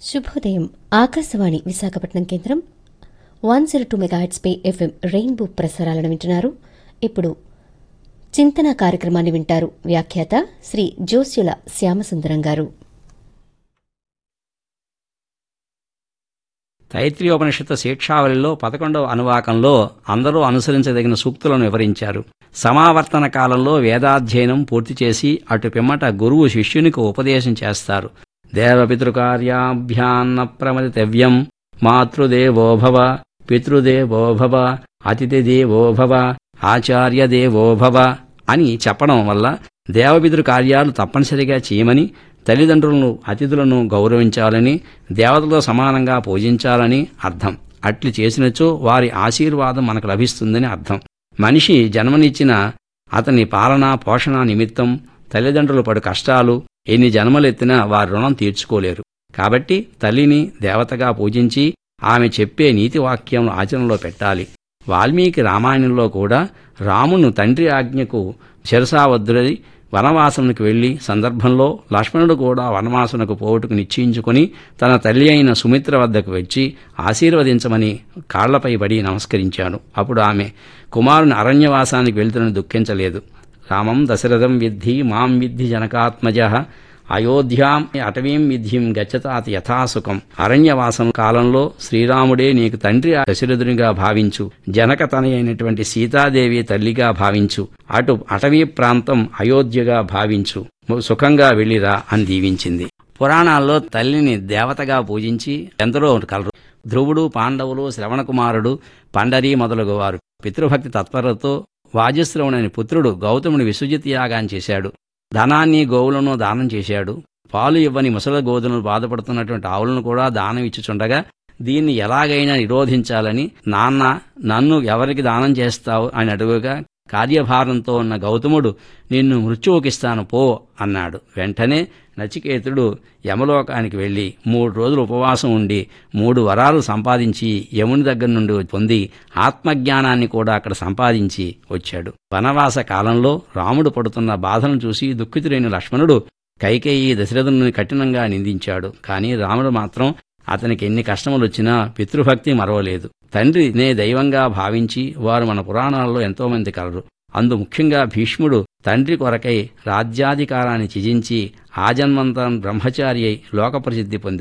శుభోదయం ఆకాశవాణి విశాఖపట్నం కేంద్రం one zero two మెగాహెట్స్పై ఎఫ్ఎం రెయిన్బో ప్రసారాలను వింటున్నారు ఇప్పుడు చింతన కార్యక్రమాన్ని వింటారు వ్యాఖ్యాత శ్రీ జోస్యుల శ్యామసుందరం గారు తైత్రీయోపనిషత్తు శిక్షావళిలో పదకొండవ అనువాకంలో అందరూ అనుసరించదగిన సూక్తులను వివరించారు సమావర్తన కాలంలో వేదాధ్యయనం పూర్తి చేసి అటు పిమ్మట గురువు శిష్యునికి ఉపదేశం చేస్తారు దేవపితృకార్యాభ్యాన్న ప్రమదితవ్యం మాతృదేవోభవ పితృదేవోభవ అతిథిదేవోభవ ఆచార్యదేవోభవ అని చెప్పడం వల్ల దేవపితృ కార్యాలు తప్పనిసరిగా చేయమని తల్లిదండ్రులను అతిథులను గౌరవించాలని దేవతలతో సమానంగా పూజించాలని అర్థం అట్లు చేసినచో వారి ఆశీర్వాదం మనకు లభిస్తుందని అర్థం మనిషి జన్మనిచ్చిన అతని పాలనా పోషణ నిమిత్తం తల్లిదండ్రులు పడు కష్టాలు ఎన్ని జన్మలెత్తినా వారి రుణం తీర్చుకోలేరు కాబట్టి తల్లిని దేవతగా పూజించి ఆమె చెప్పే నీతి వాక్యం ఆచరణలో పెట్టాలి వాల్మీకి రామాయణంలో కూడా రామును తండ్రి ఆజ్ఞకు శిరసావద్దురై వనవాసమునకు వెళ్లి సందర్భంలో లక్ష్మణుడు కూడా వనవాసనకు పోవుటకు నిశ్చయించుకుని తన తల్లి అయిన సుమిత్ర వద్దకు వచ్చి ఆశీర్వదించమని కాళ్లపై పడి నమస్కరించాను అప్పుడు ఆమె కుమారుని అరణ్యవాసానికి వెళ్తునని దుఃఖించలేదు రామం దశరథం విద్ధి మాం విద్ధి జనకాత్మజ అయోధ్యాం అటవీం విధిం గచ్చతాత్ యథాసుఖం అరణ్యవాసం కాలంలో శ్రీరాముడే నీకు తండ్రి దశరథునిగా భావించు జనక తనయైనటువంటి సీతాదేవి తల్లిగా భావించు అటు అటవీ ప్రాంతం అయోధ్యగా భావించు సుఖంగా వెళ్ళిరా అని దీవించింది పురాణాల్లో తల్లిని దేవతగా పూజించి ఎందరో కలరు ధ్రువుడు పాండవులు శ్రవణకుమారుడు పండరి మొదలగు వారు పితృభక్తి తత్పరతో వాజశ్రవునని పుత్రుడు గౌతముని విశ్వజిత్ యాగాన్ని చేశాడు ధనాన్ని గోవులను దానం చేశాడు పాలు ఇవ్వని ముసల గోధులను బాధపడుతున్నటువంటి ఆవులను కూడా దానం ఇచ్చుచుండగా దీన్ని ఎలాగైనా నిరోధించాలని నాన్న నన్ను ఎవరికి దానం చేస్తావు అని అడుగుగా కార్యభారంతో ఉన్న గౌతముడు నిన్ను మృత్యువుకిస్తాను పో అన్నాడు వెంటనే నచికేతుడు యమలోకానికి వెళ్లి మూడు రోజులు ఉపవాసం ఉండి మూడు వరాలు సంపాదించి యముని దగ్గర నుండి పొంది ఆత్మజ్ఞానాన్ని కూడా అక్కడ సంపాదించి వచ్చాడు వనవాస కాలంలో రాముడు పడుతున్న బాధను చూసి దుఃఖితుడైన లక్ష్మణుడు కైకేయి దశరథుని కఠినంగా నిందించాడు కానీ రాముడు మాత్రం అతనికి ఎన్ని కష్టములు వచ్చినా పితృభక్తి మరవలేదు తండ్రి నే దైవంగా భావించి వారు మన పురాణాల్లో ఎంతోమంది కలరు అందు ముఖ్యంగా భీష్ముడు తండ్రి కొరకై రాజ్యాధికారాన్ని త్యజించి ఆజన్మంతం బ్రహ్మచారి అయి లోకప్రసిద్ధి పొందాడు